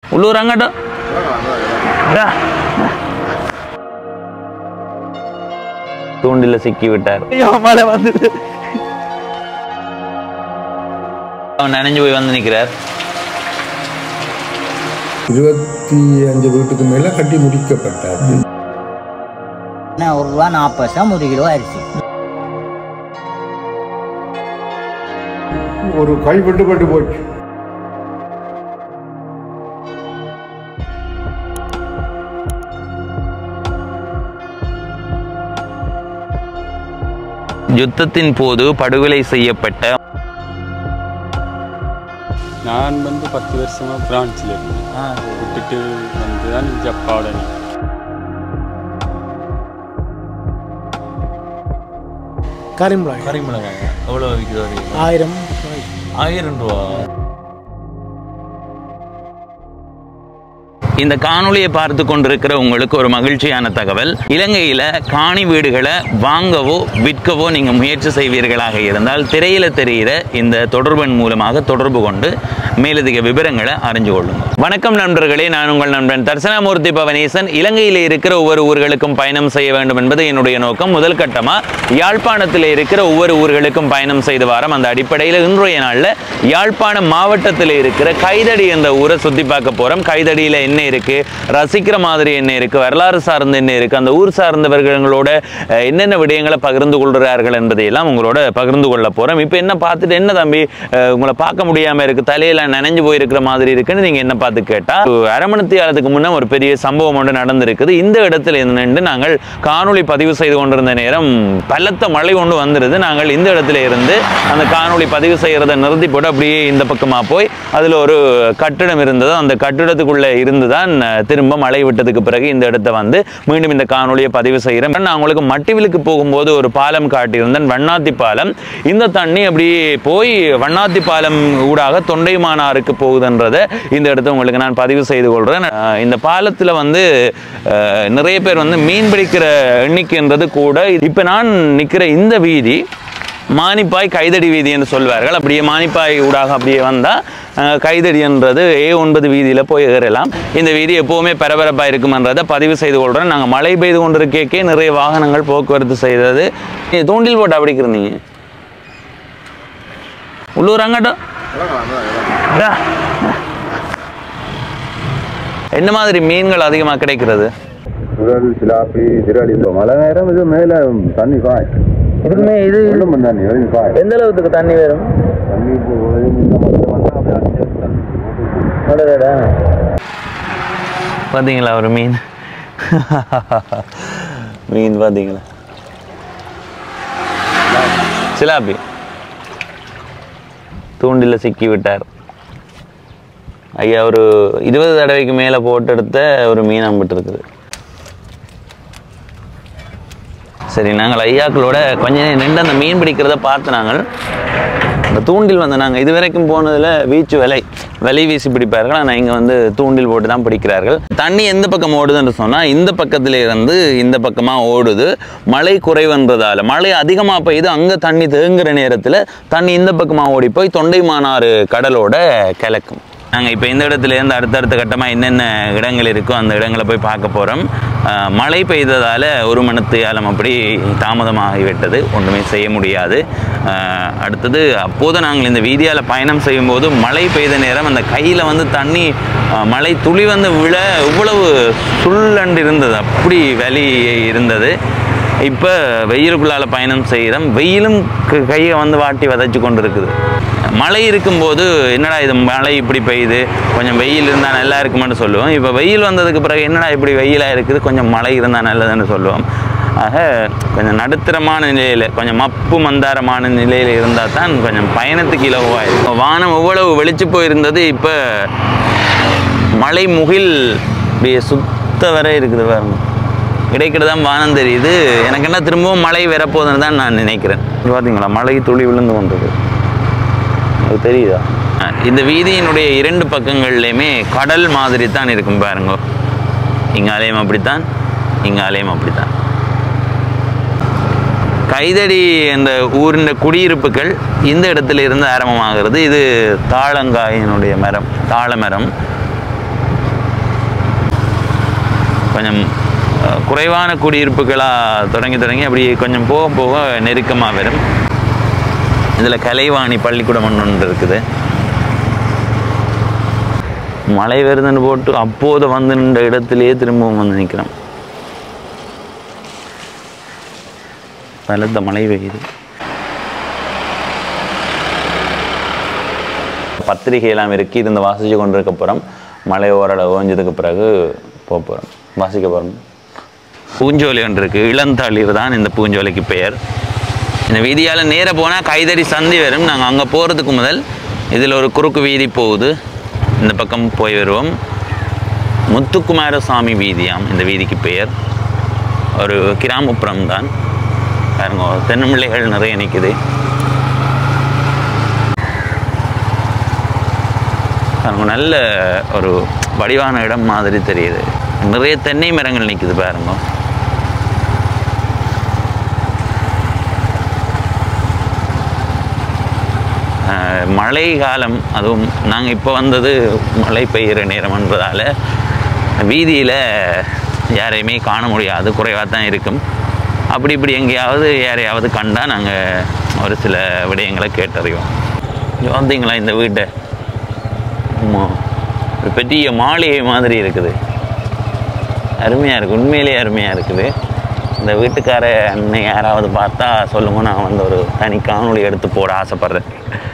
உள்ளூர் அங்கடோ டா. தூண்டில சிக்கி விட்டார் மழை வந்தது அவன் நனைஞ்சு போய் வந்து நிக்கிறார் இருபத்தி அஞ்சு வீட்டுக்கு மேல கட்டி முடிக்கப்பட்டாச்சு என்ன ஒரு ரூபா நாற்பது பைசா ஒரு கிலோ அரிசி ஒரு கை பட்டு பட்டு போச்சு யுத்தத்தின் போது படுகொலை செய்யப்பட்ட நான் வந்து பத்து வருஷமா பிரான்ச்சில் இருந்தேன் விட்டுட்டு வந்து தான் ஜப்பாவோட கரிமிளகாய் கரிமிளகாய் எவ்வளோ விற்கிறது ஆயிரம் ஆயிரம் ரூபா இந்த காணொளியை பார்த்து கொண்டிருக்கிற உங்களுக்கு ஒரு மகிழ்ச்சியான தகவல் இலங்கையில காணி வீடுகளை வாங்கவோ விற்கவோ நீங்க முயற்சி செய்வீர்களாக இருந்தால் திரையில தெரிகிற இந்த தொடர்பெண் மூலமாக தொடர்பு கொண்டு மேலதிக விவரங்களை அறிஞ்சு கொள்ளுங்க வணக்கம் நண்பர்களே நான் உங்கள் நண்பன் தர்சனாமூர்த்தி பவனேசன் இலங்கையில் இருக்கிற ஒவ்வொரு ஊர்களுக்கும் பயணம் செய்ய வேண்டும் என்பது என்னுடைய நோக்கம் முதல் கட்டமா யாழ்ப்பாணத்தில் இருக்கிற ஒவ்வொரு ஊர்களுக்கும் பயணம் செய்து வாரம் அந்த அடிப்படையில் இன்றைய நாளில் யாழ்ப்பாணம் மாவட்டத்தில் இருக்கிற கைதடி என்ற ஊரை சுத்தி பார்க்க போறோம் கைதடியில என்ன இருக்கு ரசிக்கிற மாதிரி என்ன இருக்கு வரலாறு சார்ந்து என்ன இருக்கு அந்த ஊர் சார்ந்தவர்களோட அஹ், என்னென்ன விடயங்களை பகிர்ந்து கொள்கிறார்கள் என்பதையெல்லாம் உங்களோட பகிர்ந்து கொள்ள போறோம் இப்போ என்ன பார்த்துட்டு என்ன தம்பி அஹ், உங்களை பார்க்க முடியாம இருக்கு தலையில நனைஞ்சு போயிருக்கிற மாதிரி இருக்குன்னு நீங்க என்ன பார்த்து கேட்டா ஒரு அரை மணி காலத்துக்கு முன்ன ஒரு பெரிய சம்பவம் ஒன்று நடந்திருக்குது இந்த இடத்துல நின்று நாங்கள் காணொளி பதிவு செய்து கொண்டிருந்த நேரம் பலத்த மழை கொண்டு வந்துருது நாங்கள் இந்த இடத்துல இருந்து அந்த காணொளி பதிவு செய்யறதை நிறுத்தி போட்டு அப்படியே இந்த பக்கமா போய் அதுல ஒரு கட்டிடம் இருந்தது அந்த கட்டிடத்துக்குள்ள இருந்துதான் அஹ், திரும்ப மழை விட்டதுக்கு பிறகு இந்த இடத்த வந்து மீண்டும் இந்த காணொளியை பதிவு செய்கிறேன் நான் உங்களுக்கு மட்டிவிலுக்கு போகும்போது ஒரு பாலம் காட்டியிருந்தேன் வண்ணாத்தி பாலம் இந்த தண்ணி அப்படியே போய் வண்ணாத்தி பாலம் ஊடாக தொண்டைமானாருக்கு போகுதுன்றதை இந்த இடத்த உங்களுக்கு நான் பதிவு செய்து கொள்கிறேன் அஹ், இந்த பாலத்தில் வந்து அஹ், நிறைய பேர் வந்து மீன் பிடிக்கிற எண்ணிக்கைன்றது கூட இப்போ நான் நிற்கிற இந்த வீதி மானிப்பாய் கைதடி வீதி என்று சொல்வார்கள் அப்படியே மானிப்பாய் ஊடாக அப்படியே வந்தால் கைதடி என்றது ஏ ஒன்பது வீதியில் போய் ஏறலாம் இந்த வீதி எப்போவுமே பரபரப்பாக இருக்குமன்றதை பதிவு செய்து கொள்கிறேன் நாங்கள் மழை பெய்து கொண்டிருக்கே நிறைய வாகனங்கள் போக்குவரத்து செய்தது நீ தூண்டில் போட்டு அப்படிக்கிறீங்க உள்ளூர் அங்கட்டும் டா. என்ன மாதிரி மீன்கள் அதிகமாக கிடைக்கிறது சுழல் சிலாப்பி திராளி இப்போ மழை நேரம் இது மேலே தண்ணி பாய் இதுக்குமே இது ஒன்றும் தண்ணி வெளியே பாய் எந்த அளவுக்கு தண்ணி வரும் தண்ணி இப்போ இந்த மட்டும் வந்தால் அப்படியே அடிச்சு தண்ணி பார்த்தீங்களா ஒரு மீன் மீன் பார்த்தீங்களா சிலாப்பி தூண்டில சிக்கி விட்டார் ஐயா ஒரு இருபது தடவைக்கு மேலே போட்டு எடுத்த ஒரு மீன் அம்பிட்டு இருக்குது சரி நாங்கள் ஐயாக்களோட கொஞ்ச நேரம் நின்று அந்த மீன் பிடிக்கிறத பார்த்து நாங்கள் அந்த தூண்டில் வந்து நாங்கள் இது வரைக்கும் போனதில் வீச்சு விலை விலை வீசி பிடிப்பார்கள் ஆனால் இங்கே வந்து தூண்டில் போட்டு தான் பிடிக்கிறார்கள் தண்ணி எந்த பக்கம் ஓடுதுன்னு சொன்னால் இந்த பக்கத்துல இருந்து இந்த பக்கமாக ஓடுது மழை குறைவுன்றதால மழை அதிகமாக பெய்யுது அங்கே தண்ணி தேங்குற நேரத்தில் தண்ணி இந்த பக்கமாக ஓடி போய் தொண்டைமானாறு கடலோட கிழக்கும் நாங்கள் இப்போ இந்த இடத்துல இருந்து அடுத்தடுத்த கட்டமாக என்னென்ன இடங்கள் இருக்கோ அந்த இடங்களை போய் பார்க்க போகிறோம் மழை பெய்ததால் ஒரு மணத்து காலம் அப்படி தாமதமாகிவிட்டது ஒன்றுமே செய்ய முடியாது அஹ், அடுத்தது அப்போது நாங்கள் இந்த வீதியால் பயணம் செய்யும்போது மழை பெய்த நேரம் அந்த கையில் வந்து தண்ணி அஹ், மழை துளி வந்து விழ இவ்வளவு சுள்ளண்டு இருந்தது அப்படி வலி இருந்தது இப்போ வெயிலுக்குள்ளால பயணம் செய்கிறோம் வெயிலும் க- கையை வந்து வாட்டி வதைச்சு கொண்டு இருக்குது மழை இருக்கும்போது என்னடா இது மழை இப்படி பெய்யுது கொஞ்சம் வெயில் இருந்தால் நல்லா இருக்குமான்னு சொல்லுவோம் இப்போ வெயில் வந்ததுக்கு பிறகு என்னடா இப்படி வெயிலாக இருக்குது கொஞ்சம் மழை இருந்தால் நல்லதுன்னு சொல்லுவோம் ஆக கொஞ்சம் நடுத்தரமான நிலையில் கொஞ்சம் மப்பு மந்தாரமான நிலையில் இருந்தால் தான் கொஞ்சம் பயணத்துக்கு இலகுவாக இருக்கும் வானம் எவ்வளவு வெளிச்சு போயிருந்தது இப்போ மலை முகில் அப்படியே சுத்த வர இருக்குது பாருங்க இடைக்கிட்ட தான் வானம் தெரியுது எனக்கு என்ன திரும்பவும் மழை வரப்போகுதுன்னு தான் நான் நினைக்கிறேன் பார்த்தீங்களா மழை துளி விழுந்து கொண்டது அது தெரியுதா அஹ் இந்த வீதியினுடைய இரண்டு பக்கங்கள்லையுமே கடல் மாதிரி தான் இருக்கும் பாருங்க இங்கே அலையும் அப்படித்தான் இங்கே அலையும் அப்படித்தான் கைதடி என்ற ஊரின் குடியிருப்புகள் இந்த இடத்துல இருந்து ஆரம்பமாகிறது இது தாளங்காயினுடைய மரம் தாழ மரம் குறைவான குடியிருப்புகளாக தொடங்கி தொடங்கி அப்படி கொஞ்சம் போக போக நெருக்கமாக வரும் இதில் கலைவாணி பள்ளிக்கூடம் ஒன்று ஒன்று இருக்குது மழை வருதுன்னு போட்டு அப்போது வந்து நின்ற இடத்துலையே திரும்பவும் வந்து நிற்கிறோம் பலத்த மழை பெய்யுது பத்திரிகை எல்லாம் இருக்கு இருந்து வாசிச்சு கொண்டிருக்க போகிறோம் மழை ஓரளவு ஓஞ்சதுக்கு பிறகு போக போகிறோம் வாசிக்க போகிறோம் பூஞ்சோலை ஒன்று இருக்குது இளந்தாளிர் தான் இந்த பூஞ்சோலைக்கு பெயர் இந்த வீதியால் நேராக போனால் கைதடி சந்தி வரும் நாங்கள் அங்கே போகிறதுக்கு முதல் இதில் ஒரு குறுக்கு வீதி போகுது இந்த பக்கம் போய் வருவோம் முத்துக்குமாரசாமி வீதியாம் இந்த வீதிக்கு பெயர் ஒரு கிராமப்புறம் தான் பாருங்க தென்னம்பிள்ளைகள் நிறைய நிற்குது பாருங்க நல்ல ஒரு வடிவான இடம் மாதிரி தெரியுது நிறைய தென்னை மரங்கள் நிற்குது பாருங்க ஆஹ் மழை காலம் அதுவும் நாங்கள் இப்போ வந்தது மழை பெய்கிற நேரம்ன்றதால வீதியில் யாரையுமே காண முடியாது குறைவாக தான் இருக்கும் அப்படி இப்படி எங்கேயாவது யாரையாவது கண்டா நாங்கள் ஒரு சில விடயங்களை கேட்டறிவோம் இங்க வந்தீங்களா இந்த வீட்டை ஆமாம் ஒரு பெரிய மாளிகை மாதிரி இருக்குது அருமையாக இருக்குது உண்மையிலேயே அருமையாக இருக்குது இந்த வீட்டுக்கார அண்ணன் யாராவது பார்த்தா சொல்லுங்க நான் வந்து ஒரு தனி காணொளி எடுத்து போட ஆசைப்பட்றேன்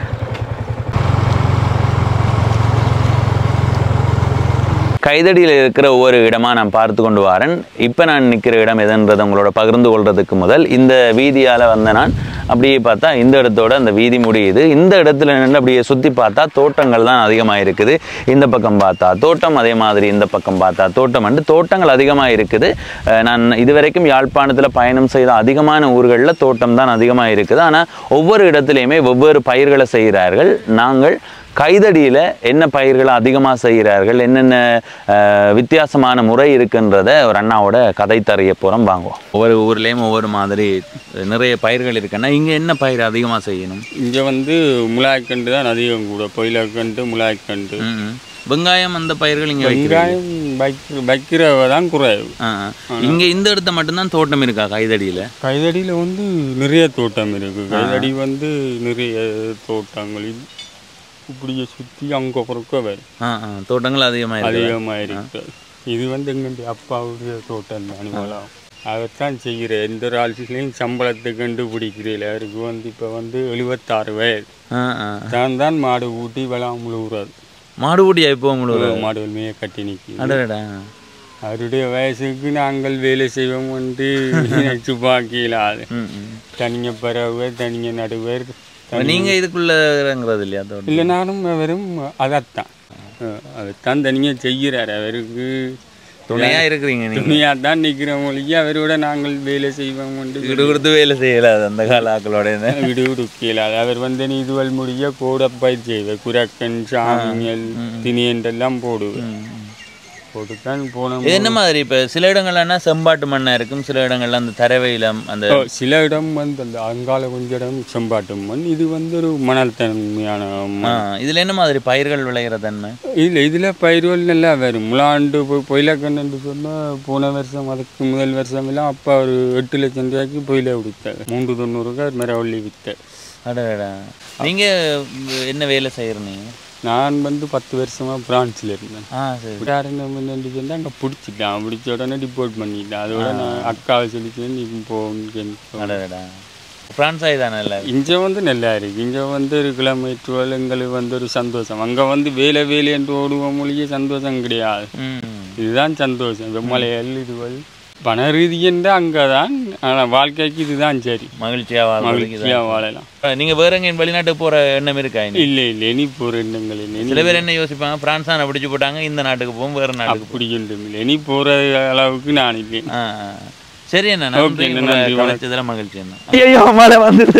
கைதடியில் இருக்கிற ஒவ்வொரு இடமா நான் பார்த்து கொண்டு வரேன் இப்போ நான் நிற்கிற இடம் எதுன்றதை உங்களோட பகிர்ந்து கொள்றதுக்கு முதல் இந்த வீதியால் வந்த நான் அப்படியே பார்த்தா இந்த இடத்தோட அந்த வீதி முடியுது இந்த இடத்துல நின்று அப்படியே சுற்றி பார்த்தா தோட்டங்கள் தான் அதிகமாக இருக்குது இந்த பக்கம் பார்த்தா தோட்டம் அதே மாதிரி இந்த பக்கம் பார்த்தா தோட்டம் வந்து தோட்டங்கள் அதிகமாக இருக்குது அஹ் நான் இதுவரைக்கும் யாழ்ப்பாணத்தில் பயணம் செய்த அதிகமான ஊர்களில் தோட்டம் தான் அதிகமாக இருக்குது ஆனால் ஒவ்வொரு இடத்துலையுமே வெவ்வேறு பயிர்களை செய்கிறார்கள் நாங்கள் கைதடியில் என்ன பயிர்களை அதிகமாக செய்கிறார்கள் என்னென்ன அஹ், வித்தியாசமான முறை இருக்குன்றத ஒரு அண்ணாவோட கதை தறிய போகிறோம் வாங்குவோம் ஒவ்வொரு ஊர்லேயும் ஒவ்வொரு மாதிரி நிறைய பயிர்கள் இருக்குன்னா இங்கே என்ன பயிர் அதிகமாக செய்யணும் இங்கே வந்து முலாய்க்கண்டு தான் அதிகம் கூட பொயிலக்கண்டு முலாய்க்கண்டு ம். வெங்காயம் அந்த பயிர்கள் இங்கே வைக்கிறீங்க வெங்காயம் வைக்கிற வைக்கிறவ தான் குறைவு ஆ இங்கே இந்த இடத்த மட்டும்தான் தோட்டம் இருக்கா கைதடியில் கைதடியில் வந்து நிறைய தோட்டம் இருக்கு கைதடி வந்து நிறைய தோட்டங்கள் இது இப்படியே சுற்றி அங்கே குறுக்க வரும் ஆ ஆ தோட்டங்கள் அதிகமாக இருக்கு அதிகமாக இருக்கு இது வந்து எங்களுடைய அப்பாவுடைய தோட்டம் தான் இவ்வளவு அதைத்தான் செய்கிற எந்த ஒரு ஆட்சிலையும் சம்பளத்தை கண்டுபிடிக்கிறீல அவருக்கு வந்து இப்போ வந்து எழுபத்தாறு வயது ஆ ஆ தான் தான் மாடு ஊட்டி விளாம் முழுகுறது மாடு ஊட்டியா இப்போ முழுவதும் மாடுகள் மேய கட்டி நிற்கி அடடா அவருடைய வயசுக்கு நாங்கள் வேலை செய்வோம் வந்து நினைச்சு பார்க்கல அது ம் ம் தனிங்க பறவை தனிங்க நடுவர் அப்ப நீங்க இதுக்குள்ள இறங்குறது இல்லையா தோட்டம் இல்லை நானும் அவரும் அதைத்தான் அஹ் அதைத்தான் தனியாக செய்கிறார் அவருக்கு துணையா இருக்கிறீங்க நீங்க துணியாக தான் நிற்கிற மொழிக்கு அவரோட நாங்கள் வேலை செய்வோம் வந்து வீடு கொடுத்து வேலை செய்யலாது அந்த கால ஆக்களோட இருந்து. விடு விடுக்கல அவர் வந்து நீ இதுவல் முடிய கூட பயிர் செய்வார் குரக்கன் சாமியல் திணியன்றெல்லாம் போடுவேன் போட்டுத்தான் போன இது என்ன மாதிரி இப்ப சில இடங்கள்லாம் செம்பாட்டு மண்ணா இருக்கும் சில இடங்கள்ல அந்த தரவையிலம் அந்த ஓ, சில இடம் வந்து அந்த அங்கால கொஞ்ச இடம் செம்பாட்டு மண் இது வந்து ஒரு மணல் தன்மையான ஆ, மண் இதுல என்ன மாதிரி பயிர்கள் விளையிற தன்மை இல்லை இதில் பயிர்கள் நல்லா வரும் முலாண்டு போய் பொயிலக்கன்னு சொன்னால் போன வருஷம் அதுக்கு முதல் வருஷம் எல்லாம் அப்பா ஒரு எட்டு லட்சம் ரூபாய்க்கு பொயில வித்தார் மூன்று தொண்ணூறுக்கு மரவள்ளி வித்தார் அடடா நீங்க என்ன வேலை செய்யறீங்க நான் வந்து பத்து வருஷமா பிரான்ச்சில் இருந்தேன் ஆ சரி யாருன்னு வந்து சொன்னா அங்கே பிடிச்சிட்டான் பிடிச்ச உடனே ரிப்போர்ட் பண்ணிட்டான் அதோட நான் அக்காவை சொல்லிச்சு நீ போகணும் அடடா பிரான்ஸ் ஆயிதானே இல்லை இங்கே வந்து நல்லா இருக்கு இங்கே வந்து ஒரு கிலோமீட்டர் எங்களுக்கு வந்து ஒரு சந்தோஷம் அங்கே வந்து வேலை வேலை என்று ஓடுவோம் மொழியே சந்தோஷம் கிடையாது ம் இதுதான் சந்தோஷம் வெம்மலையல் இதுவல் பண ரீதியென்று அங்கே தான் ஆனால் வாழ்க்கைக்கு இதுதான் சரி மகிழ்ச்சியா வாழ்றதுக்கு மகிழ்ச்சியாக வாழலாம் இதான். நீங்க வேற எங்கேயும் வெளிநாட்டுக்கு போற எண்ணம் இருக்கா இனி? இல்லை இல்லை இனி போகிற எண்ணங்கள் இல்லை சில பேர் என்ன யோசிப்பாங்க பிரான்ஸ் தானே பிடிச்சு போட்டாங்க இந்த நாட்டுக்கு போவோம் வேற நாட்டுக்கு அப்படி ஒன்றும் இல்லை இனி போகிற அளவுக்கு நான் இல்லை ஆ, ஆ. சரி என்ன நன்றி Okay, உங்களை நன்றி, வணக்கம். கலைச்சதுல மகிழ்ச்சி என்ன ஐயோ மழை வந்துடுது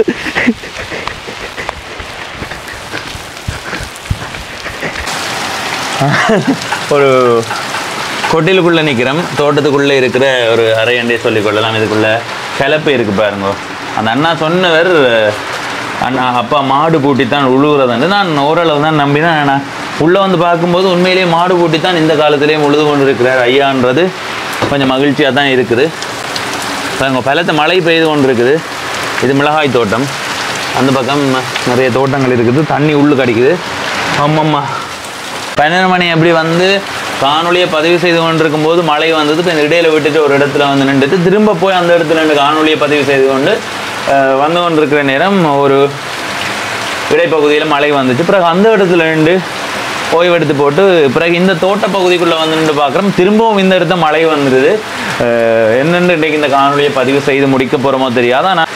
ஒரு கொட்டிலுக்குள்ள நிக்கிறோம் தோட்டத்துக்குள்ள இருக்கிற ஒரு அறையண்டே சொல்லிக் கொள்ளலாம் இதுக்குள்ள கிளப்பு இருக்கு பாருங்க அந்த அண்ணா சொன்னவர் அண்ணா அப்பா மாடு பூட்டித்தான் உழுகுறதுன்னு நான் ஓரளவு தான் நம்பினேன் ஆனால் உள்ளே வந்து பார்க்கும்போது உண்மையிலேயே மாடு பூட்டித்தான் இந்த காலத்திலேயே உழுது கொண்டு இருக்கிறார் ஐயான்றது கொஞ்சம் மகிழ்ச்சியாக தான் இருக்குது பாருங்க பலத்த மழை பெய்து கொண்டு இருக்குது இது மிளகாய் தோட்டம் அந்த பக்கம் நிறைய தோட்டங்கள் இருக்குது தண்ணி உள்ளு கிடைக்குது ஆமாம்மா பன்னெண்டு மணி அப்படி வந்து காணொலியை பதிவு செய்து கொண்டிருக்கும் போது மழை வந்தது இப்போ இந்த இடையில விட்டுட்டு ஒரு இடத்துல வந்து நின்றுட்டு திரும்ப போய் அந்த இடத்துல நின்று காணொலியை பதிவு செய்து கொண்டு அஹ், வந்து கொண்டிருக்கிற நேரம் ஒரு இடைப்பகுதியில் மழை வந்துச்சு பிறகு அந்த இடத்துல நின்று ஓய்வெடுத்து போட்டு பிறகு இந்த தோட்ட பகுதிக்குள்ளே வந்து நின்று பார்க்குறோம் திரும்பவும் இந்த இடத்த மழை வந்துடுது அஹ், என்னென்னு இன்றைக்கு இந்த காணொலியை பதிவு செய்து முடிக்க போகிறோமோ தெரியாது ஆனால்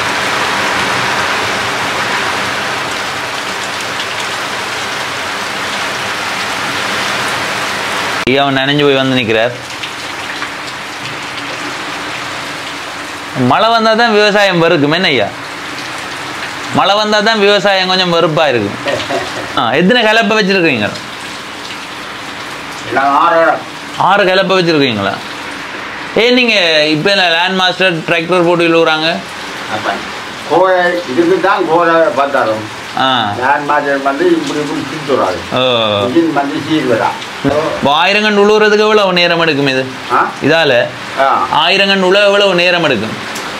ஐயா அவன் நனைஞ்சு போய் வந்து நிற்கிறார் மழை வந்தால் தான் விவசாயம் வெறுக்கும் என்ன ஐயா மழை வந்தால் தான் விவசாயம் கொஞ்சம் வெறுப்பாக இருக்கும் ஆ எத்தனை கலப்பை வச்சுருக்கீங்க ஆறு கலப்பை வச்சுருக்கீங்களா ஏன் நீங்கள் இப்போ லேண்ட் மாஸ்டர் டிராக்டர் போட்டு இழுவுறாங்க கோழை இதுக்கு தான் கோழை பார்த்தாலும் ஆ நான் மாதிரி வந்து இப்படி இப்படி சுற்றுறாரு ஓ இது வந்து சீர்வரா இப்போ ஆயிரங்கண்டு உழுவுறதுக்கு எவ்வளவு நேரம் எடுக்கும் இது ஆ இதால் ஆ ஆயிரங்கண்டு உழவு எவ்வளவு நேரம் எடுக்கும்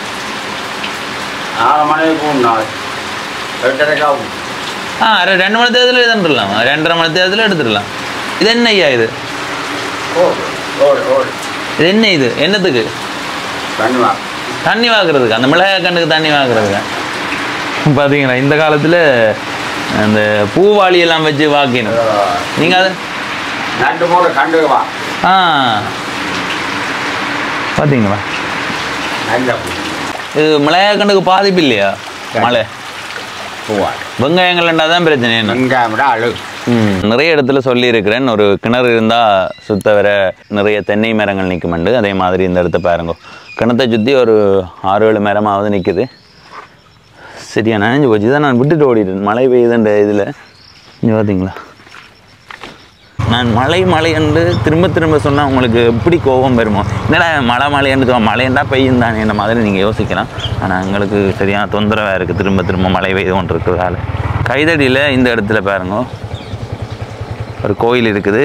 ஆறு மணிக்கு மூணு நாள் எட்டரைக்காகும் ஆ ரெ- ரெண்டு மணி தேதியில் இதுன்றலாம் ரெண்டரை மணி தேதியில் எடுத்துடலாம் இது என்ன ஐயா இது ஓடு ஓடு ஓடு இது என்ன இது என்னத்துக்கு பண்ணுவா தண்ணி வாக்குறதுக்கு அந்த மிளகாய் கண்ணுக்கு தண்ணி வாக்குறதுக்கு பார்த்தீங்களா இந்த காலத்தில் அந்த பூவாளி எல்லாம் வச்சு வாக்கினோம் நீங்கள் அது நண்டு போட கண்டுவா ஆ பார்த்தீங்களா நல்ல இது மிளகாய் கண்ணுக்கு பாதிப்பு இல்லையா மழை பூவா வெங்காயங்கள்ண்டா தான் பிரச்சனை என்ன வெங்காயம் அழகு ம், நிறைய இடத்துல சொல்லியிருக்கிறேன் ஒரு கிணறு இருந்தால் சுத்த வர நிறைய தென்னை மரங்கள் நிற்குமெண்டு அதே மாதிரி இந்த இடத்த பாருங்க கிணத்தை சுற்றி ஒரு ஆறு ஏழு மரமாவது நிற்குது சரியா நனைஞ்சு போச்சு இதான் நான் விட்டுட்டு ஓடிட்டேன் மழை பெய்யுதுன்ற இதில் இங்கே பார்த்தீங்களா நான் மழை மழை என்று திரும்ப திரும்ப சொன்னால் உங்களுக்கு எப்படி கோபம் வருமோ என்னடா மழை மழைன்னு சொல்ல மழைண்டா பெய்யும் தானே இந்த மாதிரி நீங்கள் யோசிக்கலாம் ஆனால் எங்களுக்கு சரியான தொந்தரவாக இருக்குது திரும்ப திரும்ப மழை பெய்து கொண்டு இருக்கிறதால கைதடியில் இந்த இடத்துல பாருங்க ஒரு கோயில் இருக்குது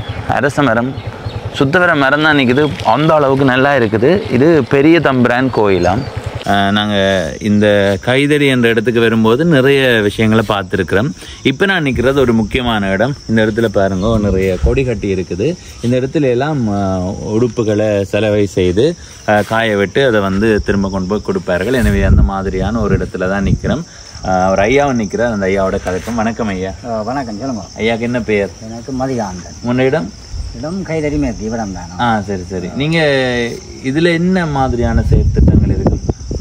அரச மரம் சுத்தவர மரம் தான் நிற்குது அந்த அளவுக்கு நல்லா இருக்குது இது பெரிய தம்பிரான் கோயிலாம் நாங்கள் இந்த கைதடி என்ற இடத்துக்கு வரும்போது நிறைய விஷயங்களை பார்த்துருக்குறோம் இப்போ நான் நிற்கிறது ஒரு முக்கியமான இடம் இந்த இடத்துல பாருங்க நிறைய கொடி கட்டி இருக்குது இந்த இடத்துல எல்லாம் அஹ், உடுப்புகளை செலவை செய்து அஹ், காய விட்டு அதை வந்து திரும்ப கொண்டு போய் கொடுப்பார்கள் எனவே அந்த மாதிரியான ஒரு இடத்துல தான் நிற்கிறோம் ஒரு ஐயாவும் நிற்கிறார் அந்த ஐயாவோட கதைக்கும் வணக்கம் ஐயா வணக்கம் சொல்லுங்க ஐயாக்கு என்ன பெயர் எனக்கு மதிகாந்தன் உன்னிடம் இடம் கைதறி மேற்கு இவரம் தானே ஆ சரி சரி நீங்க இதுல என்ன மாதிரியான செயற்திட்டங்கள் இருக்கு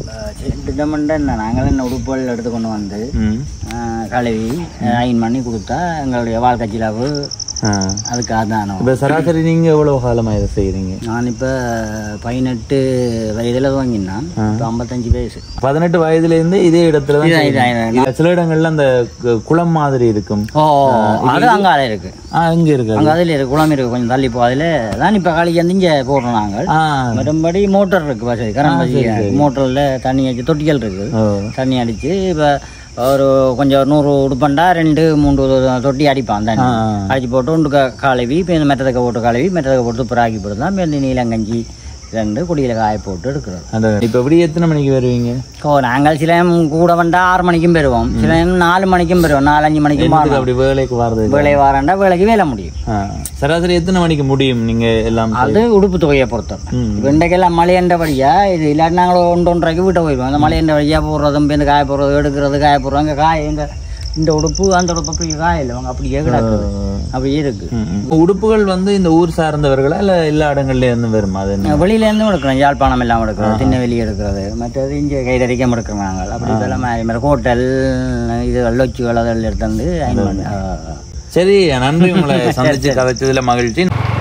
திட்டமண்ட என்ன நாங்கள் என்ன உடுப்புகள் எடுத்து கொண்டு வந்து ம் ஆஹ், கழுவி அயன் பண்ணி கொடுத்தா எங்களுடைய வாழ்க்கை செலவு ஆ. அதுக்கு அதானம் இப்ப சராசரி நீங்க எவ்வளவு காலமா இதை செய்யறீங்க நான் இப்போ பதினெட்டு வயதில் துவங்கினான் இப்போ ஐம்பத்தஞ்சு வயசு பதினெட்டு வயதுல இருந்து இதே இடத்துல தான் இதான், இதான், செய்றீங்க. இல்ல, சில இடங்கள்ல அந்த கு- குளம் மாதிரி இருக்கும் ஓ அது அங்கே அதில் இருக்கு ஆ இங்க இருக்கு அங்கே அதில் இருக்கு குளம் இருக்கு கொஞ்சம் தள்ளி போ அதில் தான் இப்போ காலைக்கு வந்து இங்கே போடுறோம் நாங்கள் ஆ மறுபடி மோட்டர் இருக்கு வசதி கரண்ட் வசதி மோட்டரில் தண்ணி வச்சு தொட்டிகள் இருக்கு ஓ. தண்ணி அடிச்சு இப்போ ஒரு கொஞ்சம் ஒரு நூறு உடுப்பண்டா ரெண்டு மூன்று தொட்டி அடிப்பான் தண்ணி ஆ. அடிச்சு போட்டு ஒன்று க- கழுவி இப்போ இந்த மெத்ததுக்கு போட்டு கழுவி மெத்ததுக்கு போட்டு துப்புராக்கி போட்டு தான் இப்போ இந்த நீலங்கஞ்சி ரெண்டு குடியில் காய போட்டு எடுக்கிறோம் அந்த இப்ப எப்படி எத்தனை மணிக்கு வருவீங்க ஓ நாங்கள் சில நேரம் கூட வந்தா ஆறு மணிக்கும் பெறுவோம் சில நேரம் நாலு மணிக்கும் பெறுவோம் நாலு அஞ்சு மணிக்கும் என்னத்துக்கு வரணும். அப்படி வேலைக்கு வர்றது இல்ல? வேலை வாரண்டா வேலைக்கு வேலை முடியும் ஆ. சராசரி எத்தனை மணிக்கு முடியும் நீங்க எல்லாம் அது உடுப்பு தொகையை பொறுத்தோம் ம். இப்போ இன்றைக்கெல்லாம் மழையண்டபடியா இது இல்லாட்டி நாங்கள் ஒன்று ஒன்றரைக்கு வீட்டை போயிடுவோம் அந்த மழையண்டபடியா போடுறதும் இந்த காய போடுறது எடுக்கிறது காய போடுறோம் அங்கே காய இந்த இந்த உடுப்பு அந்த உடுப்பு அப்படி காய இல்லை அவங்க அப்படியே கிடக்குது அப்படியே இருக்கு ம், ம். உடுப்புகள் வந்து இந்த ஊர் சார்ந்தவர்களா இல்ல எல்லா இடங்கள்ல இருந்து வருமா அது என்ன? வெளியில இருந்தும் எடுக்கிறோம் யாழ்ப்பாணம் எல்லாம் எடுக்கிறது சின்ன வெளியே எடுக்கிறது மற்றது இங்கே கைதறிக்காம எடுக்கிறோம் நாங்கள் அப்படி இதெல்லாம் மாறி மாறி ஹோட்டல் இது லொச்சுகள் அதெல்லாம் எடுத்து வந்து அயன் பண்ணி ஆ, ஆ. சரி நன்றி உங்களை சந்திச்சு கதைச்சதுல மகிழ்ச்சி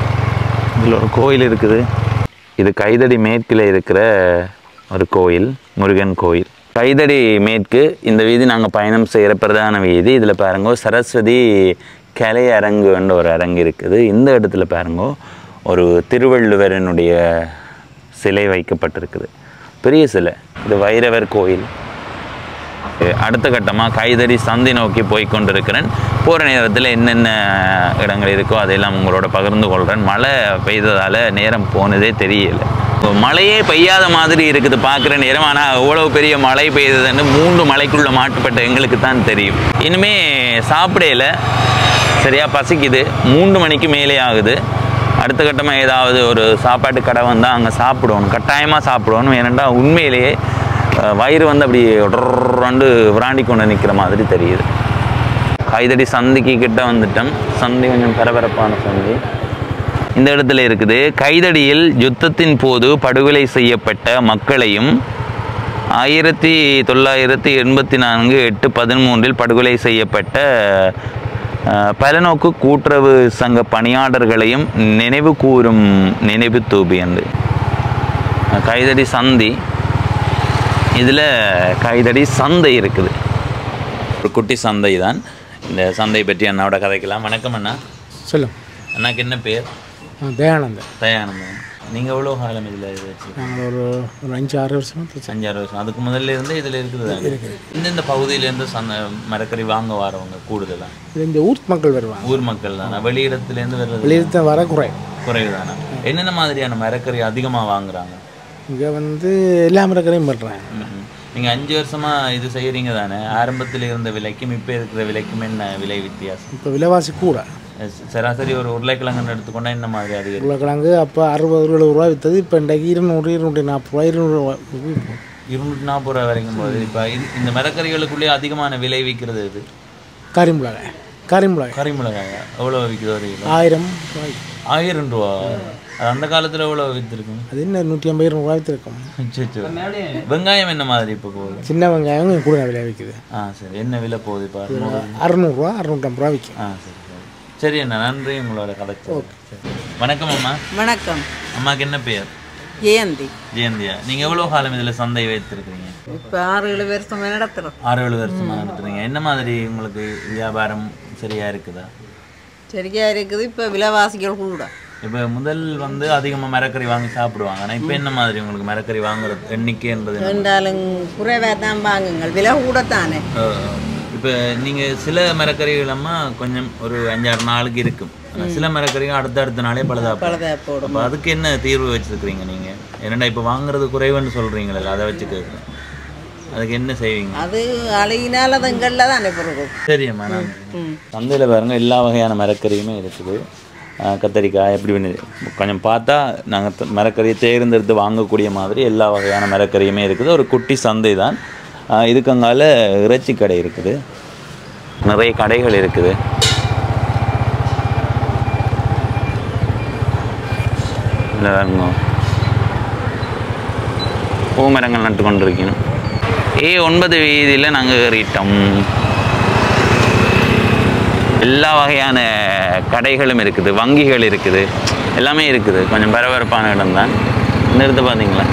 இதில் ஒரு கோயில் இருக்குது இது கைதடி மேற்கில் இருக்கிற ஒரு கோயில் முருகன் கோயில் கைதடி மேற்கு இந்த வீதி நாங்கள் பயணம் செய்கிற பிரதான வீதி இதில் பாருங்க சரஸ்வதி கலை அரங்குன்ற ஒரு அரங்கு இருக்குது இந்த இடத்துல பாருங்க ஒரு திருவள்ளுவரனுடைய சிலை வைக்கப்பட்டிருக்குது பெரிய சிலை இது வைரவர் கோயில் அடுத்த கட்டமாக கைதடி சந்தி நோக்கி போய் கொண்டிருக்கிறேன் போகிற நேரத்தில் என்னென்ன இடங்கள் இருக்கோ அதையெல்லாம் உங்களோட பகிர்ந்து கொள்கிறேன் மழை பெய்ததால் நேரம் போனதே தெரியல இப்போ மழையே பெய்யாத மாதிரி இருக்குது பார்க்குற நேரம் ஆனால் அவ்வளோ பெரிய மழை பெய்ததுன்னு மூன்று மலைக்குள்ளே மாட்டுப்பட்ட எங்களுக்கு தான் தெரியும் இனிமே சாப்பிடையில சரியாக பசிக்குது மூன்று மணிக்கு மேலே ஆகுது அடுத்த கட்டமாக ஏதாவது ஒரு சாப்பாட்டு கடை வந்தால் அங்கே சாப்பிடணும் கட்டாயமாக சாப்பிடணும் ஏனெண்டா உண்மையிலேயே அஹ், வயிறு வந்து அப்படி ரெண்டு விராண்டி கொண்டு நிற்கிற மாதிரி தெரியுது கைதடி சந்திக்கு கிட்ட வந்துட்டோம் சந்தி கொஞ்சம் பரபரப்பான சந்தி இந்த இடத்துல இருக்குது கைதடியில் யுத்தத்தின் போது படுகொலை செய்யப்பட்ட மக்களையும் ஆயிரத்தி தொள்ளாயிரத்தி எண்பத்தி நான்கு எட்டு பதிமூன்றில் படுகொலை செய்யப்பட்ட அஹ், பலநோக்கு கூட்டுறவு சங்க பணியாளர்களையும் நினைவு கூறும் நினைவு தூபி என்று அஹ், கைதடி சந்தி இதில் கைதடி சந்தை இருக்குது ஒரு குட்டி சந்தை தான் இந்த சந்தை பற்றி அண்ணாவோட கதைக்கலாம் வணக்கம் அண்ணா சொல்லும் அண்ணாக்கு என்ன பேர் ஆ, தயானந்தன் தயானந்தன் நீங்கள் எவ்வளோ காலம் இதில் இது வச்சு நாங்கள் ஒரு ஒரு அஞ்சு ஆறு வருஷமா தச்சு அஞ்சாறு வருஷம் அதுக்கு முதல்ல இருந்து இதில் இருக்குது தானே? இந்தந்த பகுதியிலேருந்து சந்த மரக்கறி வாங்க வரவங்க கூடுதலா இது இந்த ஊர் மக்கள் வருவாங்க ஊர் மக்கள் தானே வெளியிடத்துலேருந்து வர்றது வெளியில வர குறை குறைவு தானே என்னென்ன மாதிரியான மரக்கறி அதிகமாக வாங்குறாங்க இங்கே வந்து எல்லா மரக்கரையும் பண்ணுறாங்க நீங்கள் அஞ்சு வருஷமா இது செய்கிறீங்க தானே ஆரம்பத்தில் இருந்த விலைக்கும் இப்போ இருக்கிற விலைக்கும் என்ன விலை வித்தியாசம் இப்போ விலைவாசி கூட சராசரி ஒரு உருளைக்கிழங்குன்னு எடுத்துக்கொண்டா என்ன மாதிரி அதிகம் உருளைக்கிழங்கு அப்போ அறுபது எழுபது ரூபா விற்றது இப்போ இன்றைக்கு இருநூறு இருநூற்றி நாற்பது ரூபா இருநூறு ரூபா விற்போம். இருநூற்றி நாற்பது ரூபா வரைக்கும் போகுது இப்போ இந்த மரக்கறிகளுக்குள்ளே அதிகமான விலை விற்கிறது இது கறிமிளகாய் கறிமிளகாய் கறிமிளகாயா எவ்வளோ விற்குது ஒரு கிலோ ஆயிரம் ரூபாய் ஆயிரம் ரூபா அது அந்த காலத்தில் எவ்வளோ விற்றுருக்கும் அது என்ன நூற்றி ஐம்பது இருநூறு ரூபா விற்றுருக்கோம் அச்சோ வெங்காயம் என்ன மாதிரி இப்போ போகுது சின்ன வெங்காயம் கூட விலை விற்குது ஆ சரி என்ன விலை போகுது இப்போ அறுநூறு அறநூறுவா அறுநூற்றம்பது ரூபா விற்கும் ஆ சரி சரி சரி அண்ணா நன்றி உங்களோட கதைக்கு வணக்கம் அம்மா வணக்கம் அம்மாக்கு என்ன பேர் ஜெயந்தி ஜெயந்தியா நீங்கள் எவ்வளோ காலம் இதில் சந்தை வைத்திருக்கிறீங்க இப்போ ஆறு ஏழு வருஷம் நடத்துகிறோம் ஆறு ஏழு வருஷமா நடத்துறீங்க என்ன மாதிரி உங்களுக்கு வியாபாரம் சரியா இருக்குதா சரியா இருக்குது இப்போ விலைவாசிகள் கூட இப்போ முதல் வந்து அதிகமாக மரக்கறி வாங்கி சாப்பிடுவாங்க ஆனால் இப்போ என்ன மாதிரி உங்களுக்கு மரக்கறி வாங்குறது எண்ணிக்கைன்றது என்ன? ரெண்டாலும் குறைவாக தான் வாங்குங்கள் விலை கூட தானே இப்போ நீங்கள் சில மரக்கறிகளம்மா கொஞ்சம் ஒரு அஞ்சாறு நாளுக்கு இருக்கும் ஆனா சில மரக்கறிகள் அடுத்த அடுத்த நாளே பழுதா பழுதா போடும். அப்போ அதுக்கு என்ன தீர்வு வச்சுருக்கிறீங்க நீங்கள் என்னடா இப்போ வாங்குறது குறைவுன்னு சொல்கிறீங்களா அதை வச்சு கேட்குறேன் அதுக்கு என்ன செய்வீங்க அது அழகினால அதுங்களில் தானே பிறகு சரியம்மா நான் சந்தையில் பாருங்க எல்லா வகையான மரக்கறியுமே இருக்குது ஆஹ் கத்தரிக்காய் எப்படி பண்ணி கொஞ்சம் பார்த்தா நாங்கள் மரக்கறியை தேர்ந்தெடுத்து வாங்கக்கூடிய மாதிரி எல்லா வகையான மரக்கறியுமே இருக்குது ஒரு குட்டி சந்தை தான் ஆஹ் இதுக்கு அங்கால இறைச்சி கடை இருக்குது நிறைய கடைகள் இருக்குது இல்லை பாருங்க பூமரங்கள் நட்டு கொண்டிருக்கணும் ஏ ஒன்பது வீதியில் நாங்கள் ஏறிட்டோம் எல்லா வகையான கடைகளும் இருக்குது வங்கிகள் இருக்குது எல்லாமே இருக்குது கொஞ்சம் பரபரப்பான இடம் தான் இந்த இடத்த பார்த்தீங்களா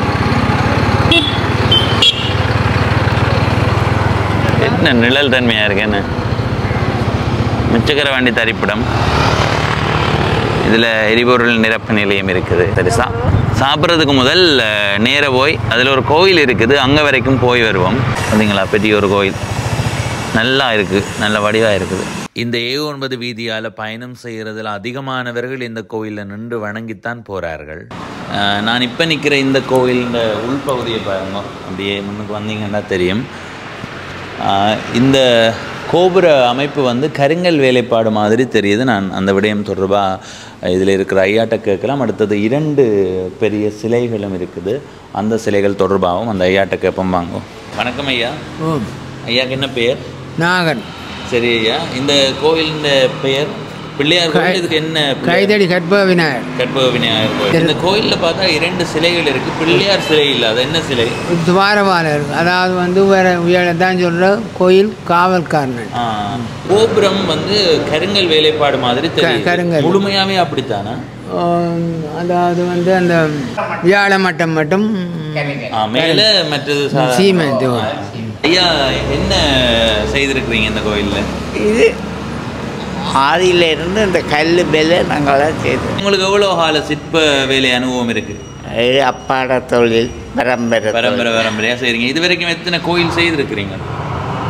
என்ன நிழல் தன்மையாக இருக்கு என்ன மிச்சக்கர வண்டி தரிப்பிடம் இதில் எரிபொருள் நிரப்பு நிலையம் இருக்குது சரி சா சாப்பிட்றதுக்கு முதல் அஹ், நேரா போய் அதில் ஒரு கோயில் இருக்குது அங்கே வரைக்கும் போய் வருவோம் பார்த்தீங்களா பெரிய ஒரு கோயில் நல்லா இருக்குது நல்ல வடிவாக இருக்குது இந்த ஏ ஒன்பது வீதியால் பயணம் செய்கிறதுல அதிகமானவர்கள் இந்த கோயிலில் நின்று வணங்கித்தான் போகிறார்கள் அஹ், நான் இப்போ நிற்கிற இந்த கோயிலின் உள்பகுதியை பாருங்க அப்படியே முன்னுக்கு வந்தீங்கன்னா தெரியும் ஆஹ் இந்த கோபுர அமைப்பு வந்து கருங்கல் வேலைப்பாடு மாதிரி தெரியுது நான் அந்த விடயம் தொடர்பாக இதில் இருக்கிற ஐயாட்ட கேட்கலாம் அடுத்தது இரண்டு பெரிய சிலைகளும் இருக்குது அந்த சிலைகள் தொடர்பாகவும் அந்த ஐயாட்ட கேட்போம் வாங்கும் வணக்கம் ஐயா ஓம் ஐயாக்கு என்ன பெயர் நாகன் சரி ஐயா இந்த கோயிலின் பெயர் பிள்ளையார் கோயில் இதுக்கு என்ன பிள்ளையார்? கைதடி கற்ப விநாயகர் கற்பக விநாயகர் கோயில் இந்த கோயிலில் பார்த்தா இரண்டு சிலைகள் இருக்கு பிள்ளையார் சிலை இல்லை அது என்ன சிலை துவாரபாலர் அதாவது வந்து வேற உயர தான் சொல்ற கோயில் காவல்காரன் ஆ, கோபுரம் வந்து கருங்கல் வேலைப்பாடு மாதிரி தெரியுது கருங்கல். முழுமையாவே அப்படித்தானா ஆம், அதாவது வந்து அந்த வியாழ மட்டம் மட்டும் ஆ, மேல மற்றது சா- சீமெண்ட் ஐயா என்ன செய்திருக்கிறீங்க இந்த கோயில்ல இது ஆதியிலிருந்து இந்த கல் மேலே நாங்களாம் செய்தோம் உங்களுக்கு எவ்வளவு கால சிற்ப வேலை அனுபவம் இருக்கு இது அப்பாட தொழில் பரம்பரை பரம்பரை பரம்பரையா செய்றீங்க இது வரைக்கும் எத்தனை கோயில் செய்திருக்கிறீங்க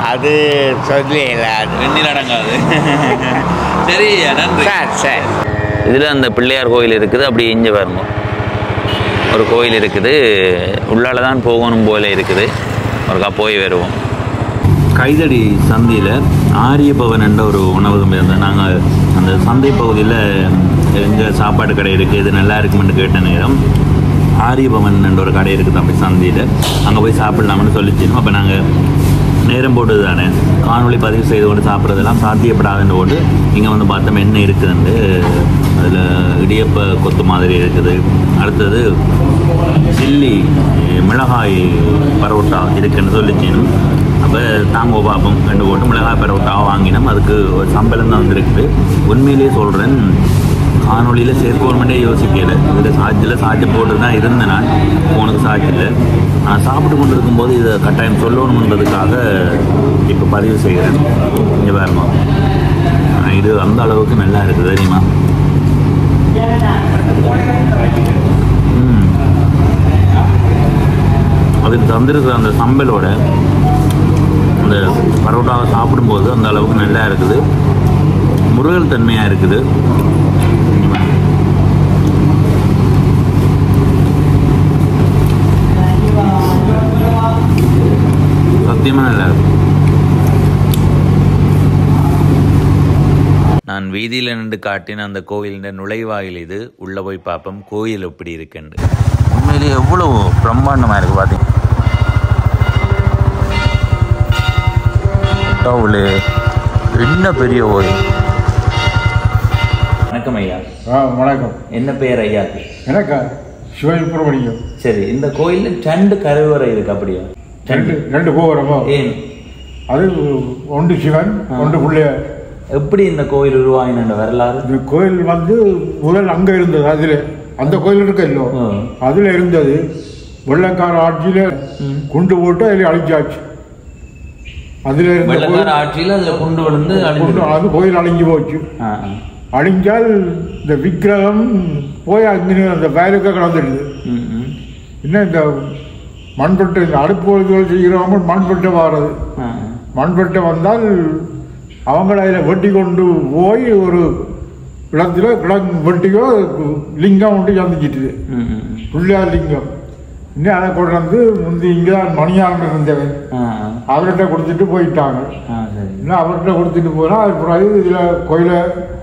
அது சொல்லி இல்லாது எண்ணில் அடங்காது சரி ஐயா நன்றி சார் சார் இதில் அந்த பிள்ளையார் கோயில் இருக்குது அப்படி இங்கே வரணும் ஒரு கோயில் இருக்குது உள்ளால தான் போகணும் போல இருக்குது ஒருக்கா போய் வருவோம் கைதடி சந்தையில் ஆரியபவன் என்ற ஒரு உணவகம் இருந்தது நாங்கள் அந்த சந்தை பகுதியில் எங்கே சாப்பாடு கடை இருக்குது இது நல்லா இருக்குமென்னு கேட்ட நேரம் ஆரியபவன் என்ற ஒரு கடை இருக்குது அப்படி சந்தையில் அங்கே போய் சாப்பிடலாம்னு சொல்லிச்சிருந்தோம் அப்போ நாங்கள் நேரம் போட்டு தானே காணொளி பதிவு செய்து கொண்டு சாப்பிட்றதெல்லாம் சாத்தியப்படாதுன்னு போட்டு இங்கே வந்து பார்த்தோம் என்ன இருக்குதுண்டு அதில் இடியப்ப கொத்து மாதிரி இருக்குது அடுத்தது சில்லி மிளகாய் பரோட்டா இருக்குன்னு சொல்லிச்சினும் அப்போ தாங்கோ பாப்போம் ரெண்டு போட்டு மிளகாய் பரோட்டாவை வாங்கினோம் அதுக்கு ஒரு சம்பளம் தான் வந்திருக்குது உண்மையிலேயே சொல்கிறேன் காணொலியில் சேர்க்கணுமெண்டே யோசிக்கல இதில் சாட்சியில் சாட்சி போட்டு தான் இருந்தேன் நான் ஃபோனுக்கு சாட்சியில் நான் சாப்பிட்டு கொண்டு இருக்கும்போது இதை கட்டாயம் சொல்லணுன்றதுக்காக இப்போ பதிவு செய்கிறேன் இங்கே பாருங்க ஆ, இது அந்த அளவுக்கு நல்லா இருக்குது தெரியுமா ம். அதுக்கு தந்திருக்கிற அந்த சம்பலோட அந்த பரோட்டாவை சாப்பிடும்போது அந்த அளவுக்கு நல்லா இருக்குது முருகல் தன்மையாக இருக்குது சத்தியமாக நல்லா இருக்கு நான் வீதியில் நின்று காட்டின அந்த கோயிலின் நுழைவாயில் இது உள்ளே போய் பார்ப்போம் கோயில் எப்படி இருக்குன்னு உண்மையிலேயே எவ்வளோ பிரம்மாண்டமாக இருக்குது பார்த்தீங்க கடவுளே என்ன பெரிய கோயில் வணக்கம் ஐயா ஆ வணக்கம் என்ன பெயர் ஐயாக்கு எனக்கா சிவசுப்பிரமணியம் சரி இந்த கோயிலில் ரெண்டு கருவறை இருக்கு அப்படியா ரெண்டு ரெண்டு கோபுரமோ ஏன் அது ஒன்று சிவன் ஒன்று பிள்ளையார் எப்படி இந்த கோயில் உருவாகின வரலாறு இந்த கோயில் வந்து முதல் அங்க இருந்தது அதுல அந்த கோயில் இருக்க இல்லோ ம். அதுல இருந்தது வெள்ளக்கார ஆட்சியில குண்டு போட்டு அதில் அழிச்சாச்சு அதுல இருந்த வெள்ளக்கார கோயில் ஆட்சியில் அதில் குண்டு விழுந்து குண்டு அழிஞ்சு அது கோயில் அழிஞ்சு போச்சு ஆ ஆ. அழிஞ்சால் இந்த விக்கிரகம் போய் அங்கே அந்த வயலுக்கு கிடந்துடுது ம் ம் இன்னும் இந்த மண்பட்டை இந்த அடுப்பு ஒழுங்குகள் செய்கிறவங்க மண்பட்டை வாரது ஆ மண்பட்டை வந்தால் அவங்கள அதில் வெட்டி கொண்டு போய் ஒரு இடத்துல கிடங் வெட்டியோ லிங்கம் ஒன்று சந்திச்சிட்டுது ம் ம் ம். பிள்ளையார் லிங்கம் இன்னும் அதை கொண்டு வந்து முந்தி இங்கே தான் மணியாளன் இருந்தவன் ஆ ஆ. அவர்கிட்ட கொடுத்துட்டு போயிட்டாங்க ஆ சரி இன்னும் அவர்கிட்ட கொடுத்துட்டு போனால் அது பிறகு இதில் கோயிலை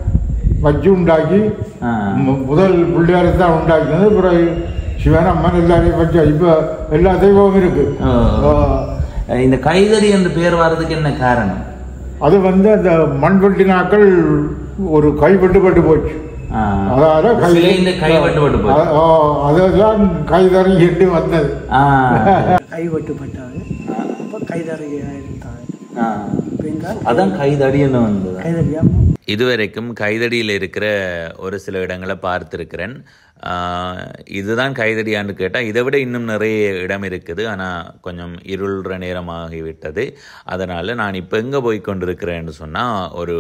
வச்சு உண்டாக்கி ஆ மு- முதல் பிள்ளையாரை தான் உண்டாக்கினது பிறகு சிவன் அம்மன் எல்லாரையும் வச்சு இப்போ எல்லா தெய்வமும் இருக்கு ஓ. ஆ, இந்த கைதடி என்ற பேர் வர்றதுக்கு என்ன காரணம் அது வந்து அந்த மண்வெட்டி நாட்கள் ஒரு கைப்பட்டு பட்டு போச்சு ஆ. அதாவது கை சிலையின் கை வெட்டுப்பட்டு போச்சு. அ- ஆ, அதுதான் கைதறி எட்டு வந்தது ஆ கை வெட்டுப்பட்டாது அப்போ கைதறியாக இருந்தாங்க ஆ. அதான் கைதடின்னு வந்தது கைதறியா இதுவரைக்கும் கைதடியில் இருக்கிற ஒரு சில இடங்களை பார்த்துருக்கிறேன் ஆஹ் இதுதான் கைதடியான்னு கேட்டால் இதை விட இன்னும் நிறைய இடம் இருக்குது ஆனால் கொஞ்சம் இருள்ற நேரமாகிவிட்டது அதனால் நான் இப்போ எங்கே போய் கொண்டிருக்கிறேன்னு சொன்னால் ஒரு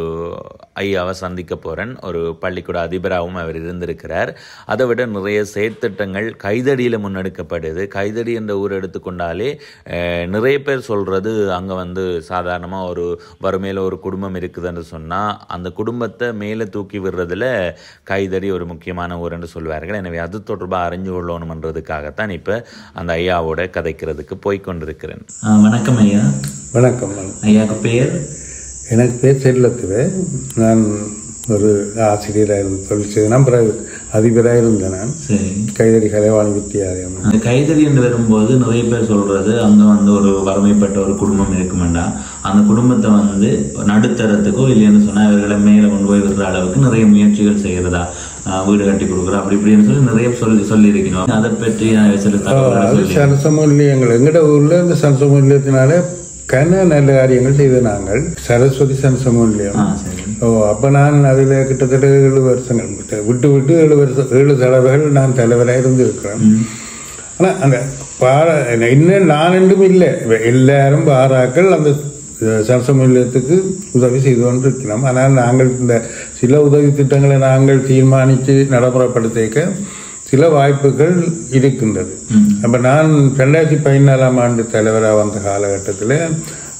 ஐயாவை சந்திக்க போகிறேன் ஒரு பள்ளிக்கூட அதிபராகவும் அவர் இருந்திருக்கிறார் அதை விட நிறைய செயற்திட்டங்கள் கைதடியில் முன்னெடுக்கப்படுது கைதடி என்ற ஊர் எடுத்துக்கொண்டாலே அஹ், நிறைய பேர் சொல்கிறது அங்கே வந்து சாதாரணமாக ஒரு வறுமையில் ஒரு குடும்பம் இருக்குதுன்னு சொன்னால் அந்த குடும்பத்தை மேலே தூக்கி விடுறதுல கைதடி ஒரு முக்கியமான ஊர்ன்னு சொல்வார்கள் எனவே அது தொடர்பாக அறிஞ்சு கொள்ளணுமன்றதுக்காகத்தான் இப்போ அந்த ஐயாவோட கதைக்கிறதுக்கு போய் கொண்டிருக்கிறேன் வணக்கம் ஐயா வணக்கம் ஐயாவுக்கு பேர் எனக்கு பேர் செல்லத்துவே நான் ஒரு ஆசிரியராக இருந்து தொழில் செய்தேன் பிறகு அதிபராக இருந்தேன் நான் சரி கைதறி கலைவாணி வித்தியாலயம் அந்த கைதறி என்று வரும்போது நிறைய பேர் சொல்றது அங்க வந்து ஒரு வறுமைப்பட்ட ஒரு குடும்பம் இருக்குமெண்டா அந்த குடும்பத்தை வந்து நடுத்தரத்துக்கோ இல்லைன்னு சொன்னா இவர்களை மேல கொண்டு போய் விடுற அளவுக்கு நிறைய முயற்சிகள் செய்யறதா ஆஹ் வீடு கட்டி கொடுக்குறோம் அப்படி இப்படின்னு சொல்லி நிறைய சொல்லி சொல்லியிருக்கணும் அதை பற்றி நான் சில தகவல்களை அது சொல்லி சரசமூல்யங்கள் எங்கட ஊர்ல இந்த சரசமூல்யத்தினால கன நல்ல காரியங்கள் செய்த நாங்கள் சரஸ்வதி சரசமூல்யம் ஆ சரி ஓ அப்ப நான் அதுல கிட்டத்தட்ட ஏழு வருஷங்கள் விட்டு விட்டு விட்டு ஏழு வருஷம் ஏழு தடவைகள் நான் தலைவராக இருந்திருக்கிறேன் ஆனா அந்த பார இன்னும் நான் என்றும் இல்லை எல்லாரும் பாராக்கள் அந்த சரசமூல்யத்துக்கு உதவி செய்து கொண்டிருக்கிறோம் ஆனால் நாங்கள் இந்த சில உதவி திட்டங்களை நாங்கள் தீர்மானித்து நடைமுறைப்படுத்திக்க சில வாய்ப்புகள் இருக்கின்றது அப்ப நான் ரெண்டாயிரத்தி பதினாலாம் ஆண்டு தலைவராக வந்த காலகட்டத்தில்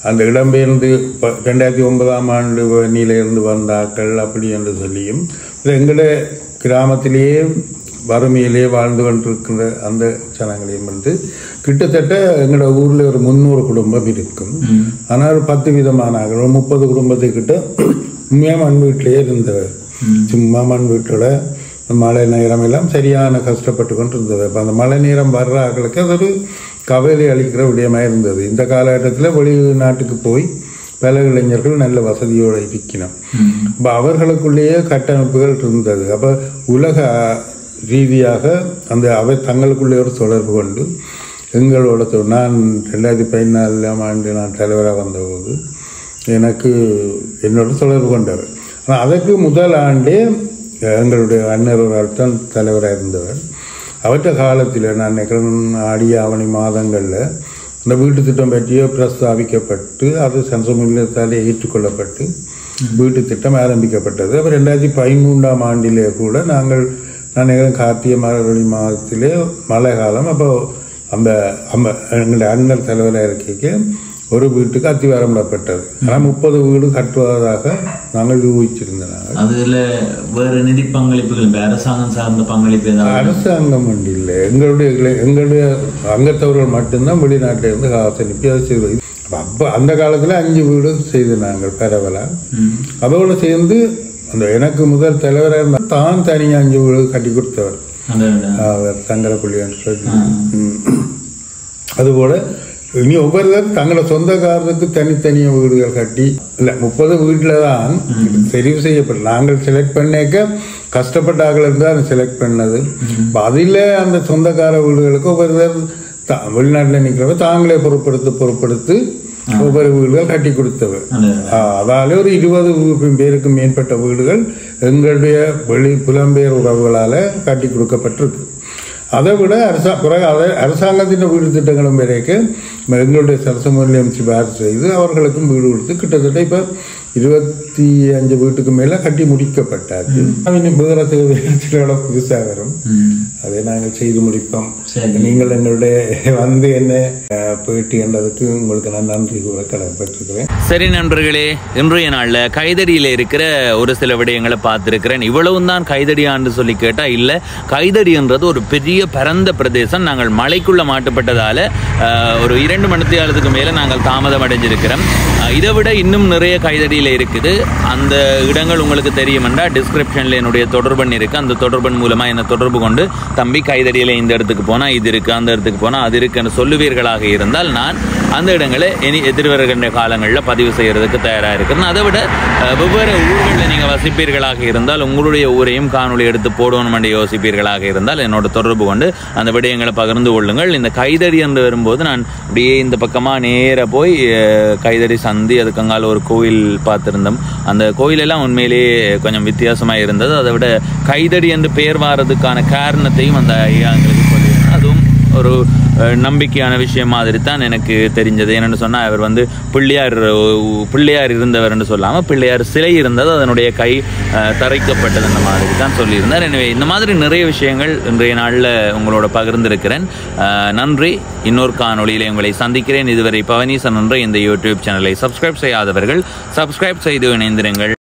அந்த இடம்பெயர்ந்து ப- ரெண்டாயிரத்தி ஒன்பதாம் ஆண்டு வன்னியிலிருந்து வந்தாக்கள் அப்படி என்று சொல்லியும் இது எங்களோட கிராமத்திலேயே வறுமையிலே வாழ்ந்து கொண்டிருக்கிற அந்த ஜனங்களையும் வந்து கிட்டத்தட்ட எங்களோட ஊர்ல ஒரு முந்நூறு குடும்பம் இருக்கும் ஆனால் பத்து விதமான ஆக்கள், ஒரு முப்பது குடும்பத்துக்கிட்ட உண்மையா மண் வீட்டிலேயே இருந்தவர் சும்மா மண் வீட்டோட மழை நேரம் எல்லாம் சரியான கஷ்டப்பட்டு கொண்டு இருந்தது அப்ப அந்த மழை நேரம் வர்ற ஆக்களுக்கு அது ஒரு கவலை அளிக்கிற விடயமா இருந்தது இந்த காலகட்டத்தில் வெளிநாட்டுக்கு போய் பல இளைஞர்கள் நல்ல வசதியோடு இருக்கணும் அப்ப அவர்களுக்குள்ளேயே கட்டமைப்புகள் இருந்தது அப்ப உலக ரீதியாக அந்த அவை தங்களுக்குள்ளே ஒரு தொடர்பு கொண்டு எங்களோட தொ- நான் ரெண்டாயிரத்தி பதினாலாம் ஆண்டு நான் தலைவராக வந்தபோது எனக்கு என்னோட தொடர்பு கொண்டவர் ஆனால் அதற்கு முதல் ஆண்டே எங்களுடைய அண்ணர் ஒரு ஆள் தான் தலைவராக இருந்தவர் அவற்ற காலத்தில் நான் நினைக்கிறேன் ஆடி ஆவணி மாதங்களில் அந்த வீட்டு திட்டம் பற்றியே பிரஸ்தாபிக்கப்பட்டு அது சன்சமில்லத்தாலே ஏற்றுக்கொள்ளப்பட்டு வீட்டு திட்டம் ஆரம்பிக்கப்பட்டது அப்போ ரெண்டாயிரத்தி பதிமூன்றாம் ஆண்டிலே கூட நாங்கள் நான் நினைக்கிறேன் கார்த்திகை மார்கழி மாதத்திலே மழை காலம் அப்போ அந்த அம்ம எங்களுடைய அண்ணல் தலைவராக இருக்கைக்கு ஒரு வீட்டுக்கு அத்திவாரம் விடப்பட்டது ஆனால் முப்பது வீடு கட்டுவதாக நாங்கள் யூகிச்சிருந்தோம் நாங்கள் அதுல வேற நிதி பங்களிப்புகள் இப்ப அரசாங்கம் சார்ந்த பங்களிப்பு ஏதாவது அரசாங்கம் ஒன்று இல்லை எங்களுடைய இளை- எங்களுடைய அங்கத்தவர்கள் மட்டும்தான் வெளிநாட்டில இருந்து காசு அனுப்பி அதை செய்வது அப்ப அந்த காலத்துல அஞ்சு வீடு செய்து நாங்கள் பரவலா அதோடு சேர்ந்து அந்த எனக்கு முதல் தலைவராக இருந்தால் தான் தனியாக அஞ்சு வீடு கட்டி கொடுத்தவர் அந்த அவர் தங்கரப்புள்ளியான்னு சொல்லி ம். அதுபோல இனி ஒவ்வொருத்தரும் தங்களோட சொந்த காரணத்துக்கு தனித்தனிய வீடுகள் கட்டி இல்ல முப்பது வீட்டுல தான் தெரிவு செய்யப்படும் நாங்கள் செலக்ட் பண்ணேக்க கஷ்டப்பட்ட ஆக்கள் இருந்தால் செலக்ட் பண்ணது அப்ப அதில் அந்த சொந்தக்கார வீடுகளுக்கு ஒவ்வொருத்தர் தா- வெளிநாட்டுல நிக்கிறவ தாங்களே பொறுப்படுத்து பொறுப்படுத்து ஒவ்வொரு வீடுகள் கட்டி கொடுத்தவர் ஆ, அதால ஒரு இருபது வீ- பேருக்கு மேற்பட்ட வீடுகள் எங்களுடைய வெளி புலம்பெயர் உறவுகளால கட்டி கொடுக்கப்பட்டிருக்கு அதை விட அரசா பிறகு அதை அரசாங்கத்தின் வீடு திட்டங்களும் வரைக்கும் எங்களுடைய சரசமூலியம் சிபாரிசு செய்து அவர்களுக்கும் வீடு கொடுத்து கிட்டத்தட்ட இப்ப இருபத்தி அஞ்சு வீட்டுக்கு மேல கட்டி முடிக்கப்பட்டாச்சு இன்னும் விவரத்துக்கு புதுசா வரும் அதை நாங்கள் செய்து முடிப்போம் நீங்கள் எங்களுடைய வந்து என்ன அஹ், பேட்டி என்றதுக்கு உங்களுக்கு நான் நன்றி கூற கடமைப்பட்டிருக்கிறேன் சரி நண்பர்களே இன்றைய நாள்ல கைதடியில இருக்கிற ஒரு சில விடயங்களை பார்த்திருக்கிறேன் இவ்வளவும் தான் கைதடியான்னு சொல்லி கேட்டா இல்ல கைதடின்றது ஒரு பெரிய பரந்த பிரதேசம் நாங்கள் மலைக்குள்ள மாட்டுப்பட்டதால ஆஹ், ஒரு இரண்டு மணித்தியாலத்துக்கு மேல நாங்கள் தாமதம் அடைஞ்சிருக்கிறோம் ஆஹ், இதை விட இன்னும் நிறைய கைதடியில இருக்குது அந்த இடங்கள் உங்களுக்கு தெரியுமெண்டா டிஸ்கிரிப்ஷன்ல என்னுடைய தொடர்பன் இருக்கு அந்த தொடர்பன் மூலமா என்ன தொடர்பு கொண்டு தம்பி கைதடியில இந்த இடத்துக்கு போனா இது இருக்கு அந்த இடத்துக்கு போனா அது இருக்குன்னு சொல்லுவீர்களாக இருந்தால் நான் அந்த இடங்களை இனி எதிர்வருகின்ற காலங்களில் பதிவு செய்யறதுக்கு தயாராக இருக்கிறேன் அதை விட அஹ், வெவ்வேறு ஊர்களில் நீங்கள் வசிப்பீர்களாக இருந்தால் உங்களுடைய ஊரையும் காணொளி எடுத்து போடணும் என்று யோசிப்பீர்களாக இருந்தால் என்னோட தொடர்பு கொண்டு அந்த விடயங்களை பகிர்ந்து கொள்ளுங்கள் இந்த கைதடி என்று வரும்போது நான் அப்படியே இந்த பக்கமாக நேராக போய் அஹ், கைதடி சந்தி அதுக்கங்கால ஒரு கோயில் பார்த்திருந்தோம் அந்த கோயிலெல்லாம் உண்மையிலேயே கொஞ்சம் வித்தியாசமாக இருந்தது அதை விட கைதடி என்று பெயர் வாரதுக்கான காரணத்தையும் அந்த ஐயா எங்களுக்கு சொல்லியிருந்தார் அதுவும் ஒரு அஹ், நம்பிக்கையான விஷயம் மாதிரி தான் எனக்கு தெரிஞ்சது என்னென்னு சொன்னால் அவர் வந்து பிள்ளையார் அஹ், பிள்ளையார் இருந்தவர்னு சொல்லாமல் பிள்ளையார் சிலை இருந்தது அதனுடைய கை அஹ், தரைக்கப்பட்டது அந்த மாதிரி தான் சொல்லியிருந்தார் எனவே இந்த மாதிரி நிறைய விஷயங்கள் இன்றைய நாளில் உங்களோட பகிர்ந்திருக்கிறேன் அஹ், நன்றி இன்னொரு காணொளியிலே உங்களை சந்திக்கிறேன் இதுவரை பவனீசன் என்ற இந்த யூடியூப் சேனலை சப்ஸ்கிரைப் செய்யாதவர்கள் சப்ஸ்கிரைப் செய்து இணைந்திருங்கள்